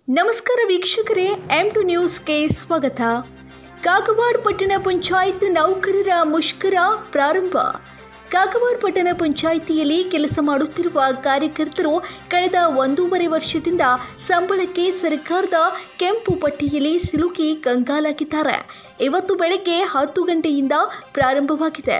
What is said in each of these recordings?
ನಮಸ್ಕಾರ ವೀಕ್ಷಕರೇ M to ನ್ಯೂಸ್ಗೆ ಸ್ವಾಗತ ಕಾಗವಾಡ ಪಟ್ಟಣ ಪಂಚಾಯತ್ ನೌಕರರ ಮುಷ್ಕರ ಪ್ರಾರಂಭ ಕಾಗವಾಡ ಪಟ್ಟಣ ಪಂಚಾಯಿತಿಯಲ್ಲಿ ಕೆಲಸ ಮಾಡುತ್ತಿರುವ ಕಾರ್ಯಕರ್ತರು ಕಳೆದ ಒಂದೂವರೆ ವರ್ಷದಿಂದ ಸಂಬಳಕ್ಕೆ ಸರ್ಕಾರದ ಕೆಂಪು ಪಟ್ಟಿಯಲ್ಲಿ ಸಿಲುಕಿ ಕಂಗಾಲಾಗಿದ್ದಾರೆ ಇವತ್ತು ಬೆಳಗ್ಗೆ ಹತ್ತು ಗಂಟೆಯಿಂದ ಪ್ರಾರಂಭವಾಗಿದೆ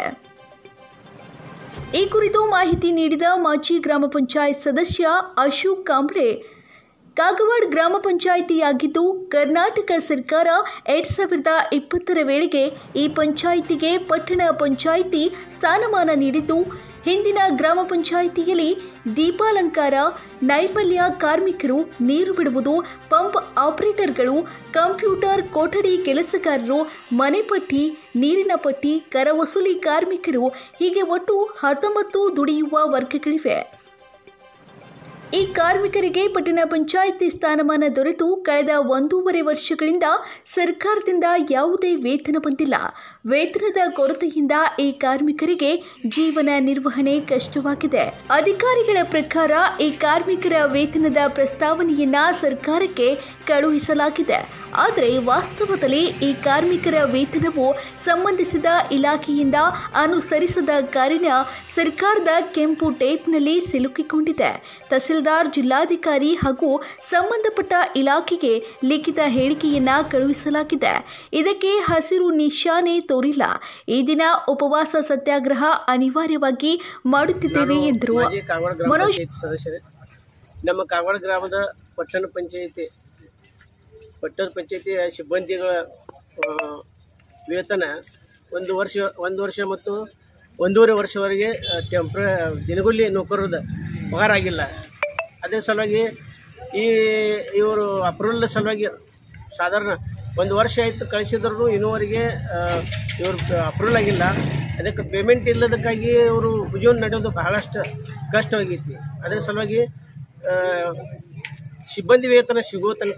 ಈ ಕುರಿತು ಮಾಹಿತಿ ನೀಡಿದ ಮಾಜಿ ಗ್ರಾಮ ಪಂಚಾಯತ್ ಸದಸ್ಯ ಅಶೋಕ್ ಕಾಂಬ್ಳೆ ಕಾಗವಾಡ ಗ್ರಾಮ ಪಂಚಾಯಿತಿಯಾಗಿದ್ದು ಕರ್ನಾಟಕ ಸರ್ಕಾರ ಎರಡ್ ಸಾವಿರದ ಇಪ್ಪತ್ತರ ವೇಳೆಗೆ ಈ ಪಂಚಾಯಿತಿಗೆ ಪಟ್ಟಣ ಪಂಚಾಯಿತಿ ಸ್ಥಾನಮಾನ ನೀಡಿದ್ದು ಹಿಂದಿನ ಗ್ರಾಮ ಪಂಚಾಯಿತಿಯಲ್ಲಿ ದೀಪಾಲಂಕಾರ ನೈರ್ಮಲ್ಯ ಕಾರ್ಮಿಕರು ನೀರು ಬಿಡುವುದು ಪಂಪ್ ಆಪರೇಟರ್ಗಳು ಕಂಪ್ಯೂಟರ್ ಕೊಠಡಿ ಕೆಲಸಗಾರರು ಮನೆ ಪಟ್ಟಿ ನೀರಿನ ಪಟ್ಟಿ ಕರ ವಸೂಲಿ ಕಾರ್ಮಿಕರು ಹೀಗೆ ಒಟ್ಟು ಹತ್ತೊಂಬತ್ತು ದುಡಿಯುವ ವರ್ಗಗಳಿವೆ ಈ ಕಾರ್ಮಿಕರಿಗೆ ಪಟ್ಟಣ ಪಂಚಾಯಿತಿ ಸ್ಥಾನಮಾನ ದೊರೆತು ಕಳೆದ ಒಂದೂವರೆ ವರ್ಷಗಳಿಂದ ಸರ್ಕಾರದಿಂದ ಯಾವುದೇ ವೇತನ ಬಂದಿಲ್ಲ ವೇತನದ ಕೊರತೆಯಿಂದ ಈ ಕಾರ್ಮಿಕರಿಗೆ ಜೀವನ ನಿರ್ವಹಣೆ ಕಷ್ಟವಾಗಿದೆ ಅಧಿಕಾರಿಗಳ ಪ್ರಕಾರ ಈ ಕಾರ್ಮಿಕರ ವೇತನದ ಪ್ರಸ್ತಾವನೆಯನ್ನ ಸರ್ಕಾರಕ್ಕೆ ಕಳುಹಿಸಲಾಗಿದೆ ಆದರೆ ವಾಸ್ತವದಲ್ಲಿ ಈ ಕಾರ್ಮಿಕರ ವೇತನವು ಸಂಬಂಧಿಸಿದ ಇಲಾಖೆಯಿಂದ ಅನುಸರಿಸದ ಕಾರಣ ಸರ್ಕಾರದ ಕೆಂಪು ಟೇಪ್ನಲ್ಲಿ ಸಿಲುಕಿಕೊಂಡಿದೆ ತಹಸೀಲ್ದಾರ್ ಜಿಲ್ಲಾಧಿಕಾರಿ ಹಾಗೂ ಸಂಬಂಧಪಟ್ಟ ಇಲಾಖೆಗೆ ಲಿಖಿತ ಹೇಳಿಕೆಯನ್ನ ಕಳುಹಿಸಲಾಗಿದೆ ಇದಕ್ಕೆ ಹಸಿರು ನಿಶಾನೆ ತೋರಿಲ್ಲ ಈ ದಿನ ಉಪವಾಸ ಸತ್ಯಾಗ್ರಹ ಅನಿವಾರ್ಯವಾಗಿ ಮಾಡುತ್ತಿದ್ದೇವೆ ಎಂದರು ಮಾಜಿ ಕಾಗವಾಡ ಗ್ರಾಮ ಮನೋಜ್ ಪಂಚಾಯತಿ ಸದಸ್ಯರೇ ನಮ್ಮ ಕಾಗವಾಡ ಗ್ರಾಮದ ಪಟ್ಟಣ ಪಂಚಾಯಿತಿ ಪಟ್ಟಣ ಪಂಚಾಯಿತಿಯ ಸಿಬ್ಬಂದಿಗಳ ಆ, ವೇತನ ಒಂದು ವರ್ಷ ಒಂದು ವರ್ಷ ಮತ್ತು ಒಂದೂವರೆ ವರ್ಷವರೆಗೆ ಟೆಂಪ್ರ ದಿನಗೂಲಿ ನೌಕರರದ ಪಗಾರ ಆಗಿಲ್ಲ ಅದೇ ಸಲುವಾಗಿ ಈ ಇವರು ಅಪ್ರೂವಲ್ ಸಲುವಾಗಿ ಸಾಧಾರಣ ಒಂದು ವರ್ಷ ಆಯಿತು ಕಳಿಸಿದ್ರು ಇನ್ನೂವರೆಗೆ ಇವರು ಅಪ್ರೂವಲ್ ಆಗಿಲ್ಲ ಅದಕ್ಕೆ ಪೇಮೆಂಟ್ ಇಲ್ಲದಕ್ಕಾಗಿ ಇವರು ಜೀವನ ನಡೆಯೋದು ಬಹಳಷ್ಟು ಕಷ್ಟವಾಗೈತಿ ಅದ್ರ ಸಲುವಾಗಿ ಆ, ಸಿಬ್ಬಂದಿ ವೇತನ ಸಿಗುವ ತನಕ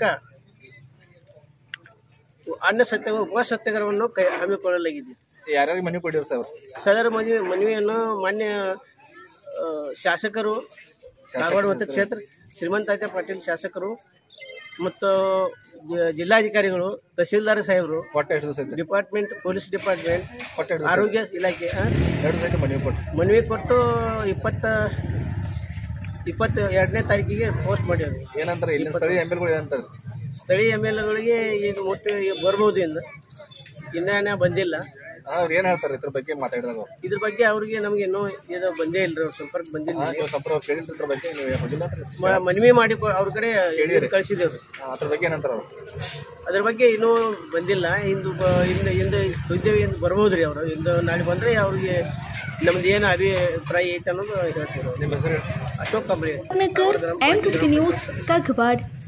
ಅನ್ನ ಸತ್ಯ ಉಪವಾಸ ಸತ್ಯಾಗ್ರಹವನ್ನು ಕೈ ಹಮ್ಮಿಕೊಳ್ಳಲಾಗಿದೆ ಯಾರ್ಯಾರಿಗೆ ಮನೆ ಕೊಟ್ಟಿರಿ ಸರ್ ಸದರ ಮದುವೆ ಮನವಿಯನ್ನು ಮಾನ್ಯ ಆ, ಶಾಸಕರು ಕಾಗವಾಡ ಮತ್ತು ಕ್ಷೇತ್ರ ಶ್ರೀಮಂತಾಚ ಪಾಟೀಲ್ ಶಾಸಕರು ಮತ್ತು ಜ- ಜಿಲ್ಲಾಧಿಕಾರಿಗಳು ತಹಸೀಲ್ದಾರ್ ಸಾಹೇಬರು ಒಟ್ಟು ಎಷ್ಟು ದಿವಸ ಐತಿ ಡಿಪಾರ್ಟ್ಮೆಂಟ್ ಪೊಲೀಸ್ ಡಿಪಾರ್ಟ್ಮೆಂಟ್ ಒಟ್ಟು ಎರಡು ದಿವಸ ಆರೋಗ್ಯ ಇಲಾಖೆ ಆ, ಎರಡು ದಿವಸ ಐತಿ ಮನೆ ಕೊಟ್ಟು ಮನವಿ ಕೊಟ್ಟು ಇಪ್ಪತ್ತ ಇಪ್ಪತ್ತ ಎರಡನೇ ತಾರೀಕಿಗೆ ಪೋಸ್ಟ್ ಮಾಡ್ಯಾರ ಏನಂತಾರೆ ಇಲ್ಲಿ ಸ್ಥಳೀಯ ಎಮ್ ಎಲ್ಗಳು ಏನಂತಾರೆ ಸ್ಥಳೀಯ ಎಮ್ ಎಲ್ ಎಗಳಿಗೆ ಈಗ ಮುಟ್ಟಿ ಈಗ ಬರ್ಬೋದು ಇನ್ನು ಇನ್ನೂ ಬಂದಿಲ್ಲ ಅವ್ರು ಏನು ಹೇಳ್ತಾರೆ ಇದ್ರ ಬಗ್ಗೆ ಮಾತಾಡಿದಾಗ ಅವ್ರು? ಇದ್ರ ಬಗ್ಗೆ ಅವ್ರಿಗೆ ನಮ್ಗೆ ಇನ್ನೂ ಇದು ಬಂದೇ ಇಲ್ಲ ಅವ್ರ ಸಂಪರ್ಕ ಬಂದಿಲ್ಲ ಹಾ, ನೀವು ಸಂಪರ್ಕ ಕೇಳಿದ್ರ ಇದ್ರ ಬಗ್ಗೆ ನೀವು ಏನು ಹೋಗಿಲ್ಲ ಅಂತ ಮ- ಮನವಿ ಮಾಡಿ ಕೊ- ಅವ್ರ ಕಡೆ ಕಳಿಸಿದ್ದೇವೆ ಅದ್ರ ಬಗ್ಗೆ ಏನಂತಾರೆ ಅವ್ರು ಅದ್ರ ಬಗ್ಗೆ ಇನ್ನೂ ಬಂದಿಲ್ಲ ಇಂದು ಬ- ಇನ್ನು ಇಂದು ಸುದ್ದಿ ಇಂದು ಬರ್ಬೋದು ರೀ ಅವರು ಇಂದು ನಾಳೆ ಬಂದರೆ ಅವ್ರಿಗೆ ನಮ್ದು ಏನು ಅಭಿಪ್ರಾಯ ಐತೆ ಅನ್ನೋದು ಹೇಳ್ತೀವಿ ನಿಮ್ಮ ಹೆಸರು ಹೇಳಿ ಅಶೋಕ್ ಕಂಬಳಿ ನಗರ್ ಎಂ ನ್ಯೂಸ್ ಕಾಗವಾಡ